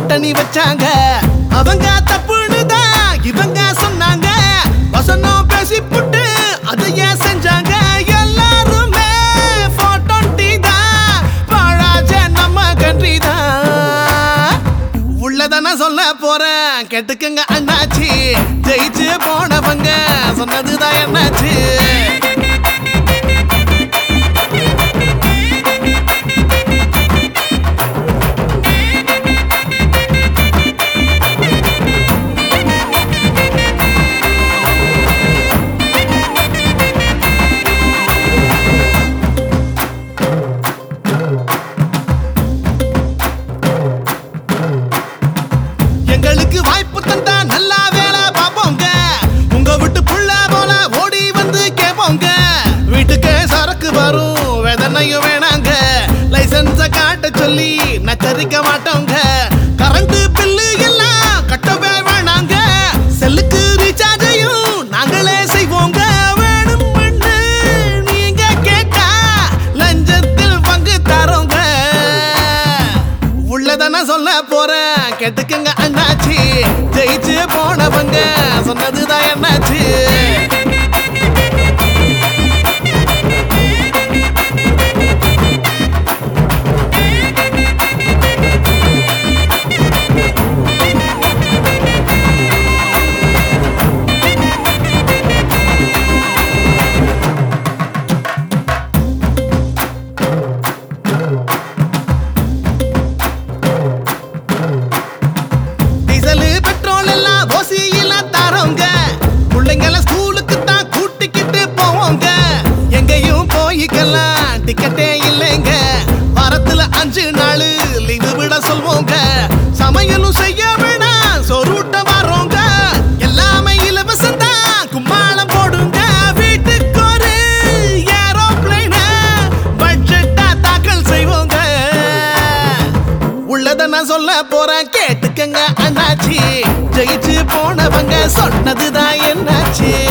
கூட்டணி வச்சாங்க அவங்க தப்புன்னு தான் இவங்க சொன்னாங்க வசனம் பேசி புட்டு அதையே செஞ்சாங்க எல்லாருமே போட்டோட்டி தான் பாழாச்ச நம்ம கன்றி தான் உள்ளத நான் சொல்ல போறேன் கேட்டுக்கங்க அண்ணாச்சி ஜெயிச்சு போனவங்க சொன்னதுதான் என்னாச்சு எங்களுக்கு வாய்ப்பு தந்தா நல்லா வேலை பார்ப்போங்க உங்க விட்டு புள்ள போல ஓடி வந்து கேட்போங்க வீட்டுக்கு சரக்கு வரும் வேதனையும் வேணாங்க லைசன்ஸ காட்ட சொல்லி நச்சரிக்க மாட்டோங்க கரண்ட் பில்லு எல்லாம் கட்டவே வேணாங்க செல்லுக்கு ரீசார்ஜையும் நாங்களே செய்வோங்க வேணும்னு நீங்க கேட்டா லஞ்சத்தில் பங்கு தரோங்க உள்ளத நான் சொல்ல போறேன் கேட்டுக்கங்க அண்ணாச்சி ஜெயிச்சு போனவங்க சொன்னதுதான் என்னாச்சு டீசலு பெட்ரோல் எல்லாம் ஓசியில தரோங்க பிள்ளைங்கள ஸ்கூலுக்கு தான் கூட்டிக்கிட்டு போவோங்க எங்கேயும் போய்க்கலாம் டிக்கெட்டே இல்லைங்க வாரத்துல அஞ்சு நாள் லீவு விட சொல்வோங்க சமையலும் செய்ய வேணாம் சொருட்ட வரோங்க எல்லாமே இலவசம் தான் கும்மாளம் போடுங்க வீட்டுக்கு ஒரு ஏரோப்ளைன பட்ஜெட்டா தாக்கல் செய்வோங்க உள்ளத நான் சொல்ல போறேன் கேட்டுக்கங்க அண்ணாச்சி ஜெயிச்சு போனவங்க சொன்னதுதான் என்னாச்சு